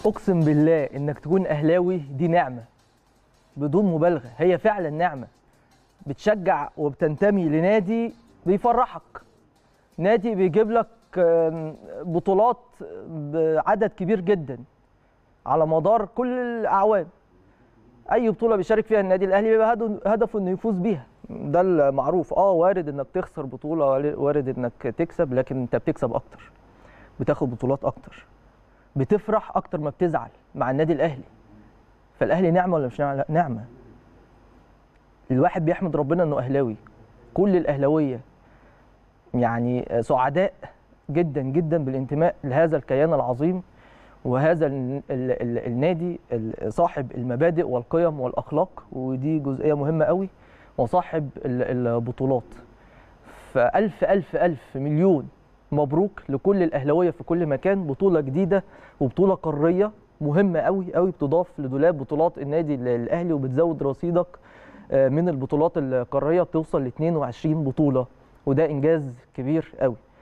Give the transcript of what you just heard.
اقسم بالله انك تكون اهلاوي دي نعمه بدون مبالغه هي فعلا نعمه بتشجع وبتنتمي لنادي بيفرحك نادي بيجيب لك آم، بطولات بعدد كبير جدا على مدار كل الاعوام اي بطوله بيشارك فيها النادي الاهلي بيبقى هدف- هدفه انه يفوز بيها ده المعروف اه وارد انك تخسر بطوله وارد انك تكسب لكن انت بتكسب اكتر بتاخد بطولات اكتر بتفرح اكتر ما بتزعل مع النادي الاهلي فالاهلي نعمه ولا مش نعمه لا، نعمه الواحد بيحمد ربنا انه اهلاوي كل الاهلاويه يعني سعداء جدا جدا بالانتماء لهذا الكيان العظيم وهذا ال ال ال النادي ال- صاحب المبادئ والقيم والاخلاق ودي جزئيه مهمه قوي وصاحب ال- البطولات فالف الف الف مليون مبروك لكل الاهلاويه في كل مكان بطوله جديده وبطوله قاريه مهمه قوي قوي بتضاف لدولاب بطولات النادي ال- الاهلي وبتزود رصيدك آه، من البطولات القاريه بتوصل ل 22 بطوله وده انجاز كبير قوي